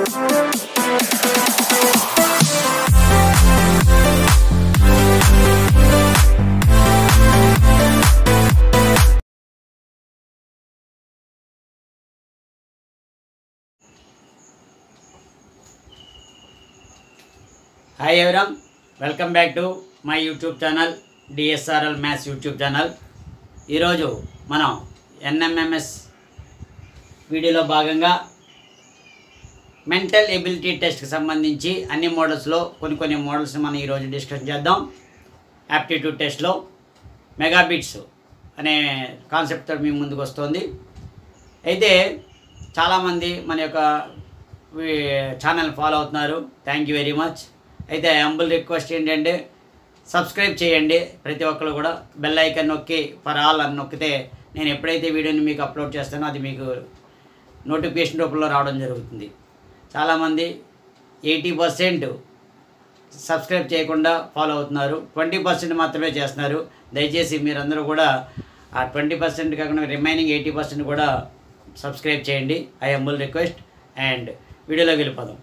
hi everyone welcome back to my YouTube channel DSRL maths YouTube channel ఈరోజు మనం NMMS వీడియోలో భాగంగా mental ability టెస్ట్కి సంబంధించి అన్ని మోడల్స్లో కొన్ని కొన్ని మోడల్స్ మనం ఈరోజు డిస్కస్ చేద్దాం యాప్టిట్యూడ్ టెస్ట్లో మెగాబిట్స్ అనే కాన్సెప్ట్తో మీ ముందుకు వస్తుంది అయితే చాలామంది మన యొక్క ఛానల్ ఫాలో అవుతున్నారు థ్యాంక్ యూ వెరీ మచ్ అయితే అంబుల్ రిక్వెస్ట్ ఏంటంటే సబ్స్క్రైబ్ చేయండి ప్రతి ఒక్కరు కూడా బెల్ ఐకన్ నొక్కి ఫర్ ఆల్ అని నొక్కితే నేను ఎప్పుడైతే వీడియోని మీకు అప్లోడ్ చేస్తానో అది మీకు నోటిఫికేషన్ రూపంలో రావడం జరుగుతుంది చాలామంది ఎయిటీ పర్సెంట్ సబ్స్క్రైబ్ చేయకుండా ఫాలో అవుతున్నారు ట్వంటీ పర్సెంట్ మాత్రమే చేస్తున్నారు దయచేసి మీరందరూ కూడా ఆ ట్వంటీ పర్సెంట్ కాకుండా రిమైనింగ్ ఎయిటీ పర్సెంట్ కూడా సబ్స్క్రైబ్ చేయండి ఐ అంబుల్ రిక్వెస్ట్ అండ్ వీడియోలోకి వెళ్ళిపోదాం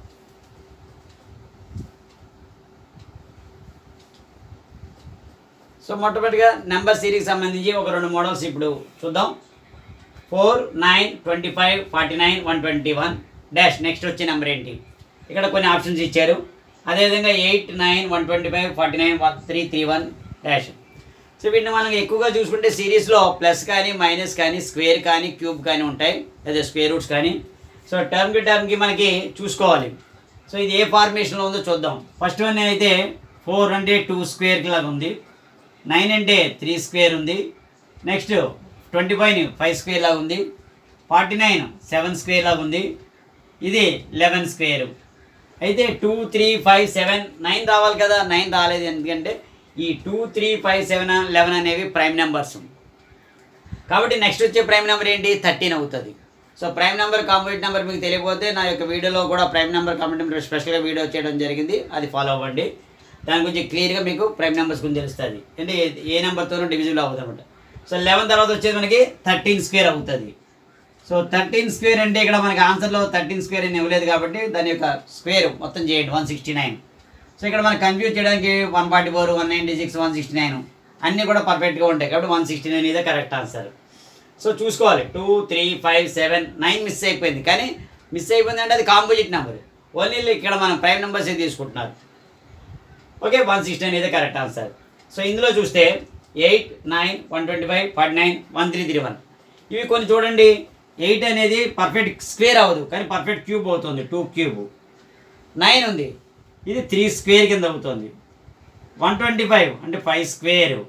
సో మొట్టమొదటిగా నెంబర్ సిరీకి సంబంధించి ఒక రెండు మోడల్స్ ఇప్పుడు చూద్దాం four nine twenty five forty nine one twenty one dash next వచ్చే నెంబర్ ఏంటి ఇక్కడ కొన్ని ఆప్షన్స్ ఇచ్చారు అదేవిధంగా eight nine one twenty five forty nine one three three one dash so వీటిని మనం ఎక్కువగా చూసుకుంటే సిరీస్లో ప్లస్ కానీ మైనస్ కానీ స్క్వేర్ కానీ క్యూబ్ కానీ ఉంటాయి అదే స్క్వేర్ రూట్స్ కానీ సో టర్మ్కి టర్మ్కి మనకి చూసుకోవాలి సో ఇది ఏ ఫార్మేషన్లో ఉందో చూద్దాం ఫస్ట్ వన్ అయితే ఫోర్ అంటే టూ స్క్వేర్ లాగా ఉంది నైన్ అంటే త్రీ స్క్వేర్ ఉంది next twenty five five square లాగా ఉంది ఫార్టీ నైన్ సెవెన్ స్క్వేర్ లాగా ఉంది ఇది లెవెన్ స్క్వేర్ అయితే two three five seven nine రావాలి కదా నైన్ రాలేదు ఎందుకంటే ఈ two three five seven eleven అనేవి ప్రైమ్ నెంబర్స్ కాబట్టి నెక్స్ట్ వచ్చే ప్రైమ్ నెంబర్ ఏంటి థర్టీన్ అవుతుంది so prime number complete number మీకు తెలియకపోతే నా యొక్క వీడియోలో కూడా ప్రైమ్ నెంబర్ కాంప్లీట్ నెంబర్ స్పెషల్గా వీడియో చేయడం జరిగింది అది ఫాలో అవ్వండి దాని గురించి క్లియర్గా మీకు ప్రైమ్ నెంబర్స్ గురించి తెలుస్తుంది అంటే ఏ నెంబర్తోనూ డివిజిబుల్ అవుతుంది అనమాట సో లెవెన్ తర్వాత వచ్చేది మనకి థర్టీన్ స్క్వేర్ అవుతుంది సో థర్టీన్ స్క్వేర్ అంటే ఇక్కడ మనకి ఆన్సర్లో థర్టీన్ స్క్వేర్ అని ఇవ్వలేదు కాబట్టి దాని యొక్క స్క్వేర్ మొత్తం చేయండి వన్ సిక్స్టీ నైన్ సో ఇక్కడ మనకి కన్ఫ్యూజ్ చేయడానికి one forty four one ninety six one sixty nine అన్నీ కూడా పర్ఫెక్ట్గా ఉంటాయి కాబట్టి వన్ సిక్స్టీ నైన్ ఇదే కరెక్ట్ ఆన్సర్ సో చూసుకోవాలి two three five seven nine miss అయిపోయింది కానీ మిస్ అయిపోయింది అంటే అది కాంపోజిట్ నెంబర్ ఓన్లీ ఇక్కడ మనం ప్రైమ్ నెంబర్సే తీసుకుంటున్నారు ఓకే వన్ సిక్స్టీ నైన్ ఇదే కరెక్ట్ ఆన్సర్ సో ఇందులో చూస్తే eight nine one twenty five forty nine one three three one ఇవి కొన్ని చూడండి ఎయిట్ అనేది పర్ఫెక్ట్ స్క్వేర్ అవ్వదు కానీ పర్ఫెక్ట్ క్యూబ్ అవుతుంది టూ క్యూబ్ నైన్ ఉంది ఇది త్రీ స్క్వేర్ కింద అవుతుంది వన్ ట్వంటీ ఫైవ్ అంటే five square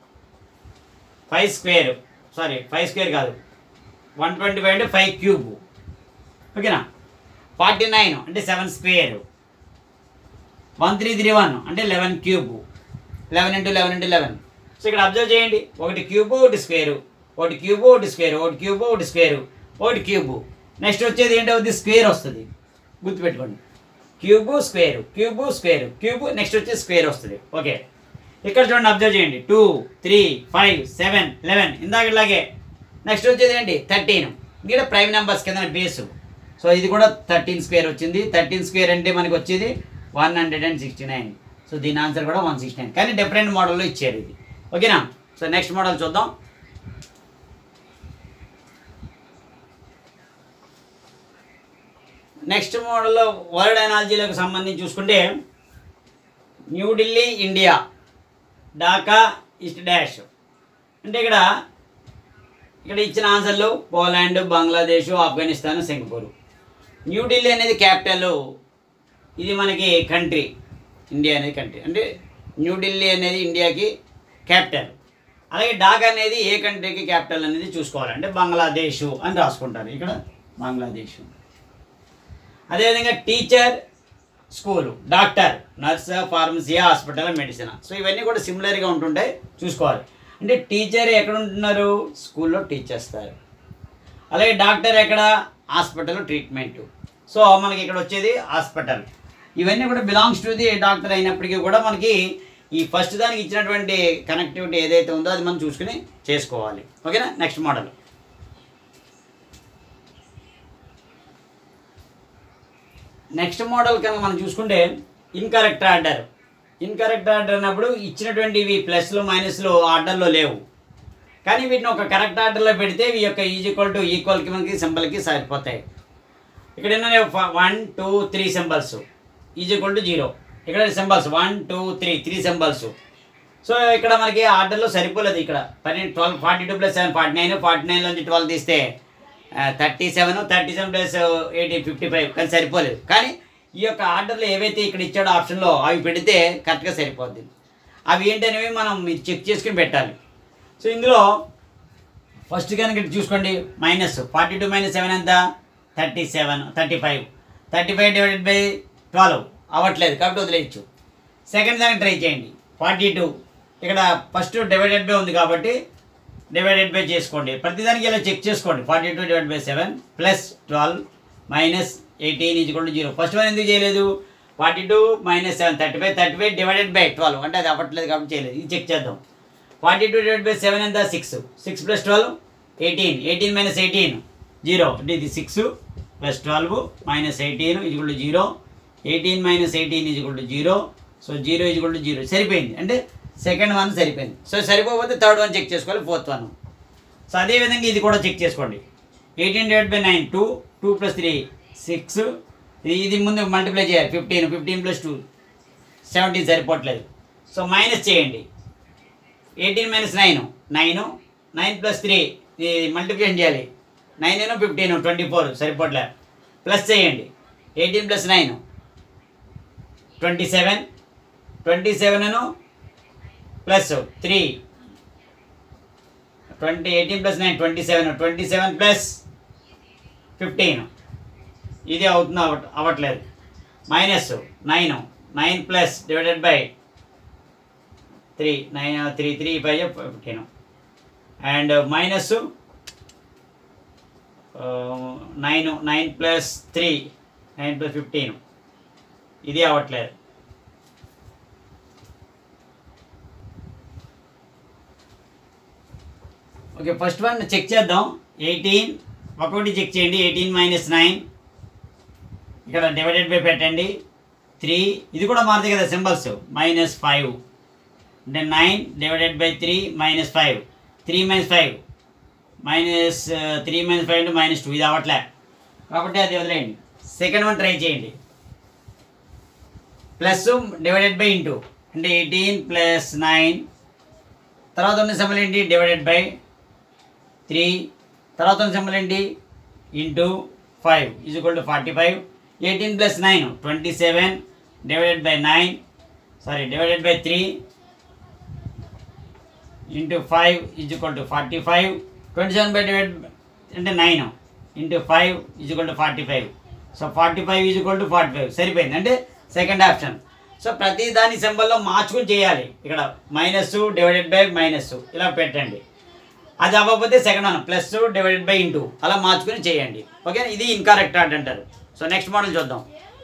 five square sorry five square కాదు వన్ ట్వంటీ ఫైవ్ అంటే ఫైవ్ క్యూబ్ ఓకేనా ఫార్టీ నైన్ అంటే seven square one three three one అంటే eleven cube eleven into eleven into eleven so ఇక్కడ observe చేయండి ఒకటి cube ఒకటి స్క్వేరు ఒకటి క్యూబ్ ఒకటి స్క్వేర్ ఒకటి క్యూబ్ ఒకటి స్క్వేరు ఒకటి క్యూబ్ నెక్స్ట్ వచ్చేది ఏంటవుతుంది స్క్వేర్ వస్తుంది గుర్తుపెట్టుకోండి cube square cube square cube next వచ్చి స్క్వేర్ వస్తుంది ఓకే ఇక్కడ చూడండి అబ్జర్వ్ చేయండి two three five seven eleven ఇందాకలాగే నెక్స్ట్ వచ్చేది ఏంటి థర్టీన్ ఇక్కడ ప్రైమ్ నెంబర్స్ కింద బేస్ సో ఇది కూడా థర్టీన్ స్క్వేర్ వచ్చింది థర్టీన్ స్క్వేర్ అంటే మనకి వచ్చేది one hundred and sixty nine so దీని ఆన్సర్ కూడా వన్ సిక్స్టీ నైన్ కానీ డిఫరెంట్ మోడల్లో ఇచ్చారు ఇది ఓకేనా సో నెక్స్ట్ మోడల్ చూద్దాం నెక్స్ట్ మోడల్లో వరల్డ్ ఎనాలజీలకు సంబంధించి చూసుకుంటే New Delhi India Dhaka east dash అంటే ఇక్కడ ఇక్కడ ఇచ్చిన ఆన్సర్లు పోలాండ్ బంగ్లాదేశ్ ఆఫ్ఘనిస్తాన్ సింగపూర్ న్యూఢిల్లీ అనేది క్యాపిటల్ ఇది మనకి కంట్రీ ఇండియా అనేది కంట్రీ అంటే న్యూఢిల్లీ అనేది ఇండియాకి క్యాపిటల్ అలాగే ఢాకా అనేది ఏ కంట్రీకి క్యాపిటల్ అనేది చూసుకోవాలి అంటే బంగ్లాదేశ్ అని రాసుకుంటారు ఇక్కడ బంగ్లాదేశ్ అదేవిధంగా teacher school doctor nurse pharmacy hospital medicine so ఇవన్నీ కూడా సిమిలర్గా ఉంటుంటాయి చూసుకోవాలి అంటే టీచర్ ఎక్కడ ఉంటున్నారు స్కూల్లో టీచ్ చేస్తారు అలాగే డాక్టర్ ఎక్కడ హాస్పిటల్ ట్రీట్మెంట్ సో మనకి ఇక్కడ వచ్చేది హాస్పిటల్ ఇవన్నీ కూడా బిలాంగ్స్ టు ది డాక్టర్ అయినప్పటికీ కూడా మనకి ఈ ఫస్ట్ దానికి ఇచ్చినటువంటి కనెక్టివిటీ ఏదైతే ఉందో అది మనం చూసుకుని చేసుకోవాలి ఓకేనా నెక్స్ట్ మోడల్ నెక్స్ట్ మోడల్ కనుక మనం చూసుకుంటే ఇన్కరెక్ట్ ఆర్డర్ ఇన్కరెక్ట్ ఆర్డర్ అన్నప్పుడు ఇచ్చినటువంటి ఇవి ప్లస్లు మైనస్లు ఆర్డర్లో లేవు కానీ వీటిని ఒక కరెక్ట్ ఆర్డర్లో పెడితే ఈ యొక్క ఈజ్ ఈక్వల్ టు ఈక్వల్కి మనకి సింబల్కి సరిపోతాయి ఇక్కడ ఏంటంటే one two three symbols is equal to zero ఇక్కడ symbols one two three three symbols so ఇక్కడ మనకి ఆర్డర్లో సరిపోలేదు ఇక్కడ పన్నెండు twelve forty two plus seven forty nine forty nine నుంచి ట్వెల్వ్ తీస్తే thirty seven thirty seven plus eighty fifty five కానీ సరిపోలేదు కానీ ఈ యొక్క ఆర్డర్లో ఏవైతే ఇక్కడ ఇచ్చాడో ఆప్షన్లో అవి పెడితే కరెక్ట్గా సరిపోద్ది అవి ఏంటనేవి మనం చెక్ చేసుకుని పెట్టాలి సో ఇందులో ఫస్ట్ కనుక ఇటు చూసుకోండి minus forty two minus seven ఎంత thirty seven thirty five thirty five divided by twelve అవ్వట్లేదు కాబట్టి వదిలేయచ్చు సెకండ్ దానికి ట్రై చేయండి ఫార్టీ టూ ఇక్కడ ఫస్ట్ డివైడెడ్ బై ఉంది కాబట్టి డివైడెడ్ బై చేసుకోండి ప్రతిదానికి ఇలా చెక్ చేసుకోండి forty two divide by seven plus twelve minus eighteen equal to zero first one ఎందుకు చేయలేదు forty two minus seven thirty five thirty five divided by twelve అంటే అది అవ్వట్లేదు కాబట్టి చేయలేదు ఇది చెక్ చేద్దాం forty two divide by seven ఎంత six six plus twelve eighteen eighteen minus eighteen zero అంటే ఇది six plus twelve minus eighteen equal to zero eighteen minus eighteen equal to zero so zero equal to zero సరిపోయింది అంటే second one సరిపోయింది so సరిపోతే third one check చేసుకోవాలి fourth one so అదేవిధంగా ఇది కూడా చెక్ చేసుకోండి eighteen divide by nine two two plus three six ఇది ముందు మల్టిప్లై చేయాలి fifteen fifteen plus two seventeen సరిపోవట్లేదు సో మైనస్ చేయండి eighteen minus nine nine nine plus three ఇది మల్టిప్లికేషన్ చేయాలి నైన్ ఏమో ఫిఫ్టీన్ ట్వంటీ ఫోర్ సరిపోట్లే ప్లస్ చేయండి eighteen plus nine twenty seven twenty seven plus three twenty eighteen plus nine twenty seven twenty seven plus fifteen ఇది అవుతుంది అవ్వట్ అవ్వట్లేదు minus nine nine plus divided by three nine three three five fifteen and minus nine nine plus three nine plus fifteen ఇది అవ్వట్లేదు okay first one check చేద్దాం eighteen ఒకటి check చేయండి eighteen minus nine ఇక్కడ డివైడెడ్ బై పెట్టండి three ఇది కూడా మారుతుంది కదా సింబల్స్ మైనస్ ఫైవ్ అంటే nine divided by three minus five three minus five minus three minus five అంటే మైనస్ టూ ఇది అవ్వట్లే కాబట్టి అది వదిలేయండి సెకండ్ వన్ ట్రై చేయండి ప్లస్ డివైడెడ్ బై ఇంటూ అంటే ఎయిటీన్ ప్లస్ నైన్ తర్వాత ఉన్న సింబల్ ఏంటి డివైడెడ్ బై త్రీ తర్వాత ఉన్న సింబల్ ఏంటి into five is equal to forty five eighteen plus nine twenty seven divided by nine sorry divided by three into five is equal to forty five twenty seven by divide అంటే nine into five is equal to forty five so forty five is equal to forty five సరిపోయింది అంటే second option so ప్రతి దాని సింబల్లో మార్చుకుని చేయాలి ఇక్కడ minus divided by minus ఇలా పెట్టండి అది అవ్వకపోతే second one plus divided by into అలా మార్చుకుని చేయండి ఓకే ఇది ఇన్కరెక్ట్ ఆర్ట్ అంటారు సో నెక్స్ట్ మోడల్ చూద్దాం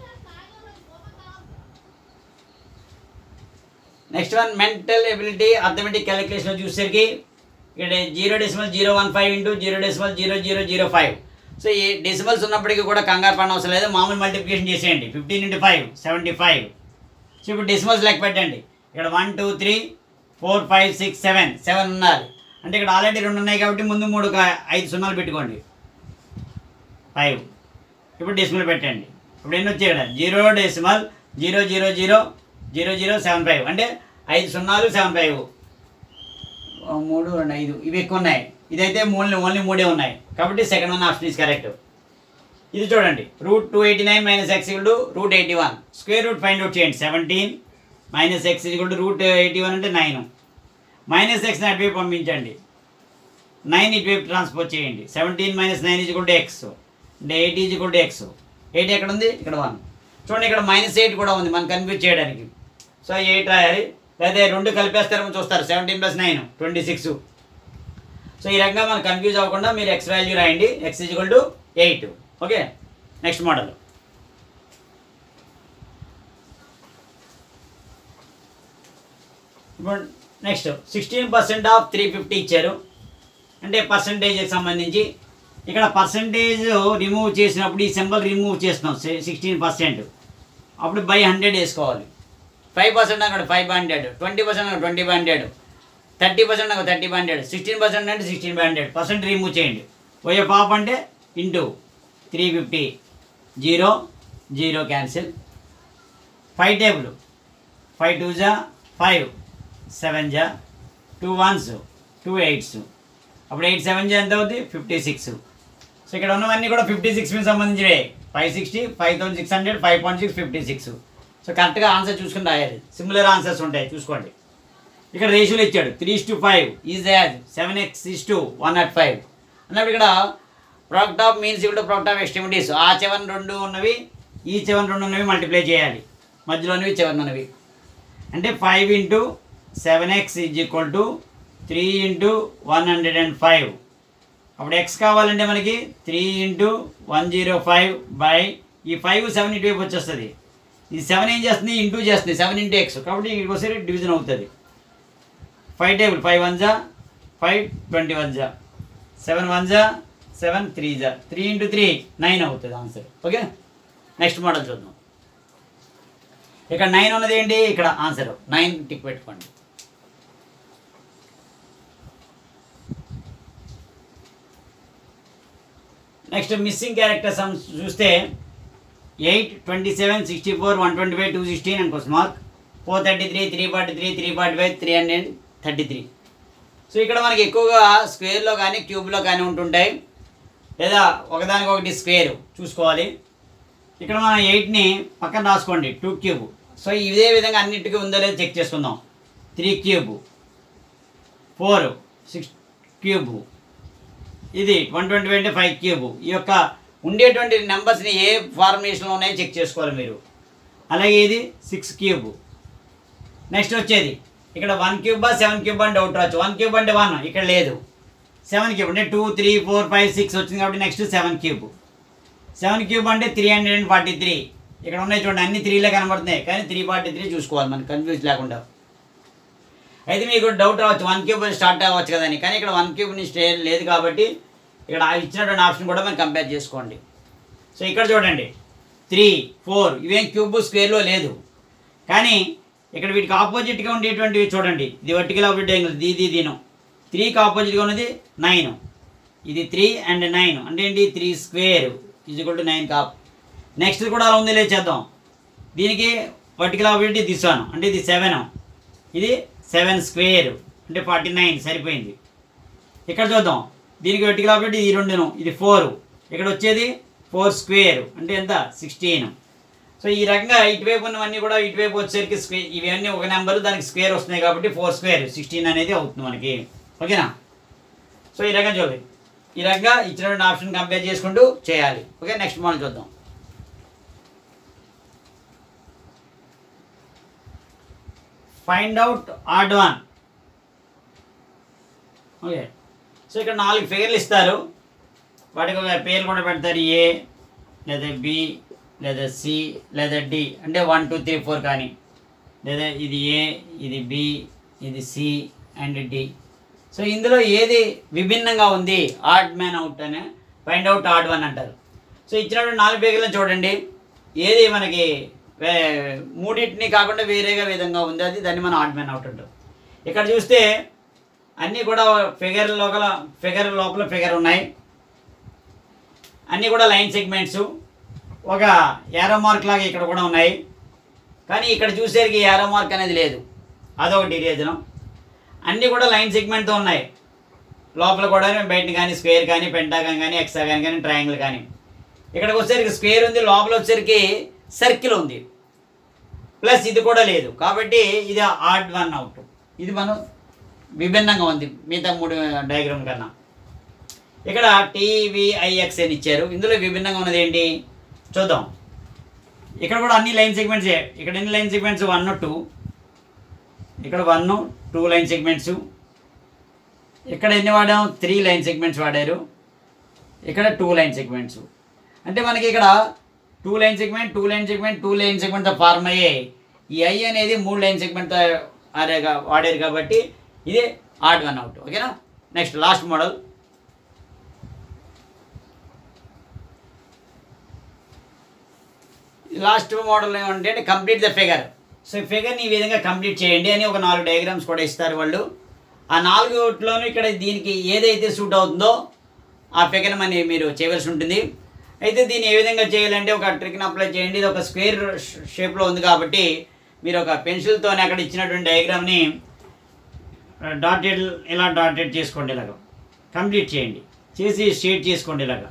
next one mental ability arithmetic calculation చూసేసరికి ఇక్కడ zero decimal zero one five into zero decimal zero zero zero five so ఈ decimals ఉన్నప్పటికీ కూడా కంగారు పడిన అవసరం లేదు మామూలు మల్టిప్లికేషన్ చేసేయండి fifteen into five seventy five so ఇప్పుడు డెసిమల్స్ లెక్క పెట్టండి ఇక్కడ one two three four five six seven seven ఉన్నారు అంటే ఇక్కడ ఆల్రెడీ రెండు ఉన్నాయి కాబట్టి ముందు మూడు కా- ఐదు సున్నాలు పెట్టుకోండి ఫైవ్ ఇప్పుడు డెసిమల్ పెట్టండి ఇప్పుడు ఎన్ని వచ్చాయి ఇక్కడ zero decimal zero zero zero zero zero seven five అంటే ఐదు సున్నాలు సెవెన్ ఫైవ్ ఓ, మూడు రెండు ఐదు ఇవి ఎక్కువ ఉన్నాయి ఇదైతే ఓన్లీ ఓన్లీ మూడే ఉన్నాయి కాబట్టి second one option is correct ఇది చూడండి root two eighty nine minus X equal to root eighty one square root find out చేయండి seventeen minus X equal to root eighty one అంటే నైన్ మైనస్ ఎక్స్ని అటువైపు పంపించండి నైన్ ఇటువైపు transport చేయండి seventeen minus nine is to X అంటే eight is to X eight ఎక్కడ ఉంది ఇక్కడ వన్ చూడండి ఇక్కడ మైనస్ ఎయిట్ కూడా ఉంది మనం కన్ఫ్యూజ్ చేయడానికి సో ఎయిట్ రాయాలి లేదా రెండు కలిపేస్తారేమో చూస్తారు seventeen plus nine twenty six so ఈ రకంగా మనం కన్ఫ్యూజ్ అవ్వకుండా మీరు ఎక్స్ వాల్యూ రాయండి x equal to eight okay next model ఇప్పుడు next sixteen percent of three fifty ఇచ్చారు అంటే పర్సంటేజ్కి సంబంధించి ఇక్కడ పర్సంటేజ్ రిమూవ్ చేసినప్పుడు ఈ సింబల్ రిమూవ్ చేస్తున్నాం సిక్స్టీన్ పర్సెంట్ అప్పుడు బై హండ్రెడ్ వేసుకోవాలి ఫైవ్ పర్సెంట్ అక్కడ five by hundred twenty percent అక్కడ twenty by hundred thirty percent అక్కడ thirty by hundred sixteen percent అంటే sixteen by hundred percent remove చేయండి పోయే పాప్ అంటే into three fifty zero zero cancel five table five two జా five seven జా two once two eights అప్పుడు eight seven జా ఎంత అవుతుంది ఫిఫ్టీ సిక్స్ సో ఇక్కడ ఉన్నవన్నీ కూడా ఫిఫ్టీ సిక్స్కి సంబంధించినవి five sixty five thousand six hundred five point six fifty six so కరెక్ట్గా ఆన్సర్ చూసుకుని రాయాలి సిమిలర్ ఆన్సర్స్ ఉంటాయి చూసుకోండి ఇక్కడ రేషియోలు ఇచ్చాడు three to five is as seven x is to one nought five అన్నప్పుడు ఇక్కడ ప్రోడక్ట్ ఆఫ్ మీన్స్ ఇప్పుడు ప్రోడక్ట్ ఆఫ్ ఎస్టిమిటీస్ ఆ సెవెన్ రెండు ఉన్నవి ఈ సెవెన్ రెండు ఉన్నవి మల్టిప్లై చేయాలి మధ్యలోనివి సెవెన్ ఉన్నవి అంటే five into seven x is equal to three into one hundred and five అప్పుడు ఎక్స్ కావాలంటే మనకి three into one zero five by ఈ ఫైవ్ సెవెన్ ఇటువైపు వచ్చేస్తుంది ఈ సెవెన్ ఏం చేస్తుంది ఇంటూ చేస్తుంది సెవెన్ ఇంటూ ఎక్స్ కాబట్టి ఇక్కడికి వస్తే డివిజన్ అవుతుంది ఫైవ్ టేబుల్ ఫైవ్ వన్ జా ఫైవ్ ట్వంటీ వన్ జా సెవెన్ వన్ జా సెవెన్ త్రీ జా త్రీ ఇంటూ త్రీ నైన్ అవుతుంది ఆన్సర్ ఓకే నెక్స్ట్ మోడల్ చూద్దాం ఇక్కడ నైన్ ఉన్నది ఏంటి ఇక్కడ ఆన్సర్ నైన్ టిక్ పెట్టుకోండి నెక్స్ట్ మిస్సింగ్ క్యారెక్టర్ సమ్స్ చూస్తే eight twenty seven sixty four one twenty five two sixteen and question mark four thirty three three forty three three forty five three hundred thirty three so ఇక్కడ మనకి ఎక్కువగా స్క్వేర్లో కానీ క్యూబ్లో కానీ ఉంటుంటాయి లేదా ఒకదానికొకటి square చూసుకోవాలి ఇక్కడ మనం ఎయిట్ని పక్కన రాసుకోండి టూ క్యూబ్ సో ఇదే విధంగా అన్నిటికీ ఉందో లేదో చెక్ చేసుకుందాం three cube four six cube ఇది one twenty twenty five cube ఈ యొక్క ఉండేటువంటి నెంబర్స్ని ఏ ఫార్మేషన్లో ఉన్నాయో చెక్ చేసుకోవాలి మీరు అలాగే ఇది సిక్స్ క్యూబ్ నెక్స్ట్ వచ్చేది ఇక్కడ వన్ క్యూబా సెవెన్ క్యూబ్ అని డౌట్ రావచ్చు వన్ క్యూబ్ అంటే వన్ ఇక్కడ లేదు సెవెన్ క్యూబ్ అంటే two three four five six వచ్చింది కాబట్టి next seven cube seven cube అంటే three hundred and forty three ఇక్కడ ఉన్నాయి చూడండి అన్ని త్రీలే కనబడుతున్నాయి కానీ త్రీ ఫార్టీ త్రీ చూసుకోవాలి మనకి కన్ఫ్యూజ్ లేకుండా అయితే మీకు డౌట్ రావచ్చు వన్ క్యూబ్ స్టార్ట్ అవ్వచ్చు కదని కానీ ఇక్కడ వన్ క్యూబ్ని స్టే లేదు కాబట్టి ఇక్కడ ఆ ఇచ్చినటువంటి ఆప్షన్ కూడా మనం కంపేర్ చేసుకోండి సో ఇక్కడ చూడండి త్రీ ఫోర్ ఇవేం క్యూబ్ స్క్వేర్లో లేదు కానీ ఇక్కడ వీటికి ఆపోజిట్గా ఉండేటువంటివి చూడండి ఇది వర్టికల్ ఆపోజిట్ యాంగిల్ ఇది దీను త్రీకి ఆపోజిట్గా ఉన్నది నైన్ ఇది త్రీ అండ్ నైన్ అంటే ఏంటి three square is equal to nine కాప్ నెక్స్ట్ కూడా అలా ఉంది లేదు చేద్దాం దీనికి వర్టికల్ ఆపోజిట్ దిస్ వన్ అంటే ఇది సెవెన్ ఇది సెవెన్ స్క్వేర్ అంటే ఫార్టీ నైన్ సరిపోయింది ఇక్కడ చూద్దాం దీనికి వెట్టికల్ ఆపోజిట్ ఇది రెండును ఇది ఫోర్ ఇక్కడ వచ్చేది ఫోర్ స్క్వేర్ అంటే ఎంత సిక్స్టీన్ సో ఈ రకంగా ఇటువైపు ఉన్నవన్నీ కూడా ఇటువైపు వచ్చేసరికి స్క్వేర్ ఇవన్నీ ఒక నెంబర్ దానికి స్క్వేర్ వస్తున్నాయి కాబట్టి ఫోర్ స్క్వేర్ సిక్స్టీన్ అనేది అవుతుంది మనకి ఓకేనా సో ఈ రకంగా చూడండి ఈ రకంగా ఇచ్చినటువంటి ఆప్షన్ కంపేర్ చేసుకుంటూ చేయాలి ఓకే నెక్స్ట్ మోడల్ చూద్దాం find out odd one okay so ఇక్కడ నాలుగు ఫిగర్లు ఇస్తారు వాటికి ఒక పేరు కూడా పెడతారు ఏ లేదా బి లేదా సి లేదా డి అంటే వన్ టూ త్రీ ఫోర్ కానీ లేదా ఇది ఏ ఇది బి ఇది సి అండ్ డి సో ఇందులో ఏది విభిన్నంగా ఉంది ఆడ్ మ్యాన్ అవుట్ అని ఫైండ్ అవుట్ ఆడ్ వన్ అంటారు సో ఇచ్చినటువంటి నాలుగు పేగలను చూడండి ఏది మనకి వే- మూడింటిని కాకుండా వేరేగా విధంగా ఉంది అది దాన్ని మనం ఆడ్ మ్యాన్ అవుట్ అంటాం ఇక్కడ చూస్తే అన్నీ కూడా ఫిగర్ లోపల ఫిగర్ లోపల ఫిగర్ ఉన్నాయి అన్నీ కూడా లైన్ సెగ్మెంట్స్ ఒక యారో మార్క్ లాగా ఇక్కడ కూడా ఉన్నాయి కానీ ఇక్కడ చూసేసరికి యారో మార్క్ అనేది లేదు అదొకటి రీజనం అన్నీ కూడా లైన్ సెగ్మెంట్తో ఉన్నాయి లోపల కూడా బయట కానీ స్క్వేర్ కానీ పెంటాగన్ కానీ ఎక్సాగన్ కానీ ట్రయాంగిల్ కానీ ఇక్కడికి వచ్చేసరికి స్క్వేర్ ఉంది లోపల వచ్చేసరికి సర్కిల్ ఉంది ప్లస్ ఇది కూడా లేదు కాబట్టి ఇది ఆడ్ వన్ అవుట్ ఇది మనం విభిన్నంగా ఉంది మిగతా మూడు డయాగ్రామ్ కన్నా ఇక్కడ టీవీఐఎక్స్ అని ఇచ్చారు ఇందులో విభిన్నంగా ఉన్నది ఏంటి చూద్దాం ఇక్కడ కూడా అన్ని లైన్ సెగ్మెంట్స్ ఇక్కడ ఎన్ని లైన్ సెగ్మెంట్స్ వన్ టూ ఇక్కడ వన్ టూ లైన్ సెగ్మెంట్స్ ఇక్కడ ఎన్ని వాడాం త్రీ లైన్ సెగ్మెంట్స్ వాడారు ఇక్కడ టూ లైన్ సెగ్మెంట్స్ అంటే మనకి ఇక్కడ two line segment two line segment two line సెగ్మెంట్తో ఫార్మ్ అయ్యే ఈ ఐ అనేది మూడు లైన్ సెగ్మెంట్తో ఆడేగా వాడారు కాబట్టి ఇది ఆడ్ వన్ అవుట్ ఓకేనా next last model last model ఏమంటే కంప్లీట్ ద ఫిగర్ సో ఈ ఫిగర్ని ఈ విధంగా కంప్లీట్ చేయండి అని ఒక నాలుగు డయాగ్రామ్స్ కూడా ఇస్తారు వాళ్ళు ఆ నాలుగులోనూ ఇక్కడ దీనికి ఏదైతే సూట్ అవుతుందో ఆ ఫిగర్ మని మీరు చేయవలసి ఉంటుంది అయితే దీన్ని ఏ విధంగా చేయాలంటే ఒక ట్రిక్ని అప్లై చేయండి ఇది ఒక స్క్వేర్ షేప్లో ఉంది కాబట్టి మీరు ఒక పెన్సిల్తోనే అక్కడ ఇచ్చినటువంటి డయాగ్రామ్ని డాటెడ్ ఇలా డాటెడ్ చేసుకోండి ఇలాగ కంప్లీట్ చేయండి చేసి షేడ్ చేసుకోండి ఇలాగ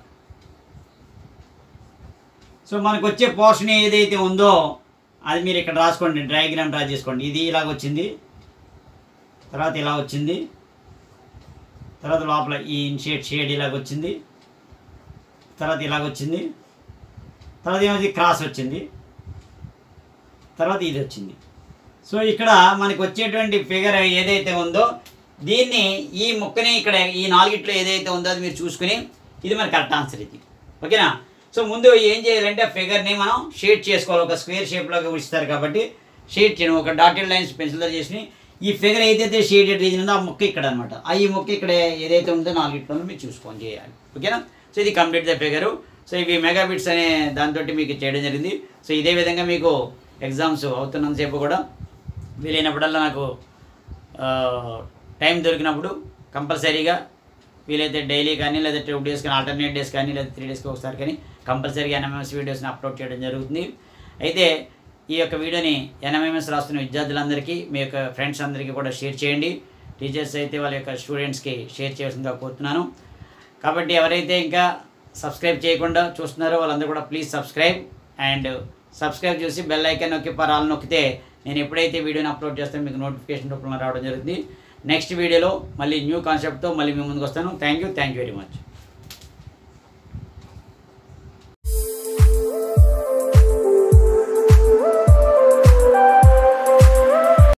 సో మనకు వచ్చే పోర్షన్ ఏదైతే ఉందో అది మీరు ఇక్కడ రాసుకోండి డయాగ్రామ్ డ్రా చేసుకోండి ఇది ఇలాగ వచ్చింది తర్వాత ఇలా వచ్చింది తర్వాత లోపల ఈ ఇన్షేడ్ షేడ్ ఇలాగ వచ్చింది తర్వాత ఇలాగ వచ్చింది తర్వాత ఏమైంది క్రాస్ వచ్చింది తర్వాత ఇది వచ్చింది సో ఇక్కడ మనకి వచ్చేటువంటి ఫిగర్ ఏదైతే ఉందో దీన్ని ఈ ముక్కని ఇక్కడ ఈ నాలుగిట్లో ఏదైతే ఉందో అది మీరు చూసుకుని ఇది మన కరెక్ట్ ఆన్సర్ ఇది ఓకేనా సో ముందు ఏం చేయాలంటే ఆ ఫిగర్ని మనం షేడ్ చేసుకోవాలి ఒక స్క్వేర్ షేప్లోకి ఇస్తారు కాబట్టి షేడ్ చేయడం ఒక డాటెడ్ లైన్స్ పెన్సిల్తో చేసి ఈ ఫిగర్ ఏదైతే షేడెడ్ రీజన్ ఉందో ఆ ముక్క ఇక్కడ అనమాట ఆ ఈ ముక్క ఇక్కడ ఏదైతే ఉందో నాలుగిట్లో మీరు చూసుకొని చేయాలి ఓకేనా సో ఇది కంప్లీట్ ద ఫిగరు సో ఇవి మెగా బిట్స్ అనే దాంతో మీకు చేయడం జరిగింది సో ఇదే విధంగా మీకు ఎగ్జామ్స్ అవుతున్నంతసేపు కూడా వీలైనప్పుడల్లా నాకు ఆ, టైం దొరికినప్పుడు కంపల్సరీగా వీలైతే డైలీ కానీ లేదా టూ డేస్ కానీ ఆల్టర్నేట్ డేస్ కానీ లేదా త్రీ డేస్కి ఒకసారి కానీ కంపల్సరీగా ఎన్ఎంఎస్ వీడియోస్ని అప్లోడ్ చేయడం జరుగుతుంది అయితే ఈ యొక్క వీడియోని ఎన్ఎంఎంఎస్ రాస్తున్న విద్యార్థులందరికీ మీ యొక్క ఫ్రెండ్స్ అందరికీ కూడా షేర్ చేయండి టీచర్స్ అయితే వాళ్ళ యొక్క స్టూడెంట్స్కి షేర్ చేయాల్సిందిగా కోరుతున్నాను కాబట్టి ఎవరైతే ఇంకా సబ్స్క్రైబ్ చేయకుండా చూస్తున్నారో వాళ్ళందరూ కూడా ప్లీజ్ సబ్స్క్రైబ్ అండ్ సబ్స్క్రైబ్ చేసి బెల్ ఐకాన్ నొక్కి పరాలు నొక్కితే నేను ఎప్పుడైతే వీడియోని అప్లోడ్ చేస్తానో మీకు నోటిఫికేషన్ రూపంలో రావడం జరుగుతుంది నెక్స్ట్ వీడియోలో మళ్ళీ న్యూ కాన్సెప్ట్తో మళ్ళీ మీ ముందుకు వస్తాను thank you thank you very much